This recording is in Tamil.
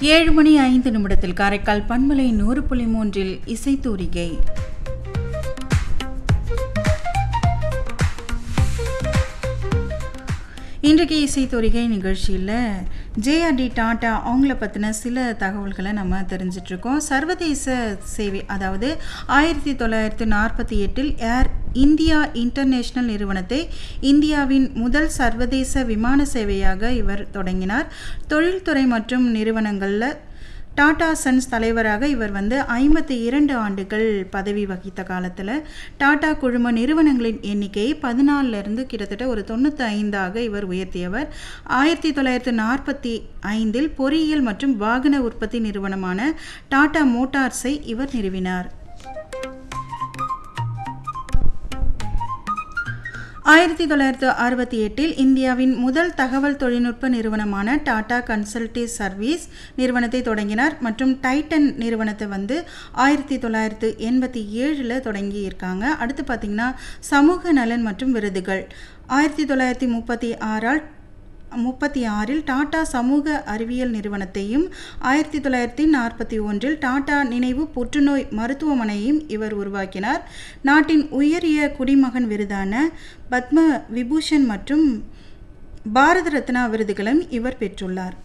ஏழு மணி ஐந்து நிமிடத்தில் காரைக்கால் பண்பலை நூறு புள்ளி மூன்றில் இசைத்தூரிகை இன்றைக்கு இசைத்தொரிகை நிகழ்ச்சியில் ஜேஆர்டி டாட்டா அவங்கள பற்றின சில தகவல்களை நம்ம தெரிஞ்சிட்ருக்கோம் சர்வதேச சேவை அதாவது ஆயிரத்தி தொள்ளாயிரத்தி நாற்பத்தி எட்டில் ஏர் இந்தியா இன்டர்நேஷனல் நிறுவனத்தை இந்தியாவின் முதல் சர்வதேச விமான சேவையாக இவர் தொடங்கினார் தொழில்துறை மற்றும் நிறுவனங்களில் டாடா சன்ஸ் தலைவராக இவர் வந்து ஐம்பத்தி இரண்டு ஆண்டுகள் பதவி வகித்த காலத்தில் டாடா குழும நிறுவனங்களின் எண்ணிக்கையை பதினாலிருந்து கிட்டத்தட்ட ஒரு தொண்ணூற்றி ஐந்தாக இவர் உயர்த்தியவர் ஆயிரத்தி தொள்ளாயிரத்தி நாற்பத்தி ஐந்தில் பொறியியல் மற்றும் வாகன உற்பத்தி நிறுவனமான டாடா மோட்டார்ஸை இவர் நிறுவினார் ஆயிரத்தி தொள்ளாயிரத்து அறுபத்தி எட்டில் இந்தியாவின் முதல் தகவல் தொழில்நுட்ப நிறுவனமான டாடா கன்சல்டே சர்வீஸ் நிறுவனத்தை தொடங்கினார் மற்றும் டைட்டன் நிறுவனத்தை வந்து ஆயிரத்தி தொள்ளாயிரத்து எண்பத்தி ஏழில் தொடங்கி இருக்காங்க அடுத்து பார்த்திங்கன்னா சமூக நலன் மற்றும் விருதுகள் ஆயிரத்தி தொள்ளாயிரத்தி முப்பத்தி ஆறால் முப்பத்தி ஆறில் டாடா சமூக அறிவியல் நிறுவனத்தையும் ஆயிரத்தி தொள்ளாயிரத்தி நாற்பத்தி ஒன்றில் டாடா நினைவு புற்றுநோய் மருத்துவமனையும் இவர் உருவாக்கினார் நாட்டின் உயரிய குடிமகன் விருதான பத்ம விபூஷன் மற்றும் பாரத ரத்னா விருதுகளும் இவர் பெற்றுள்ளார்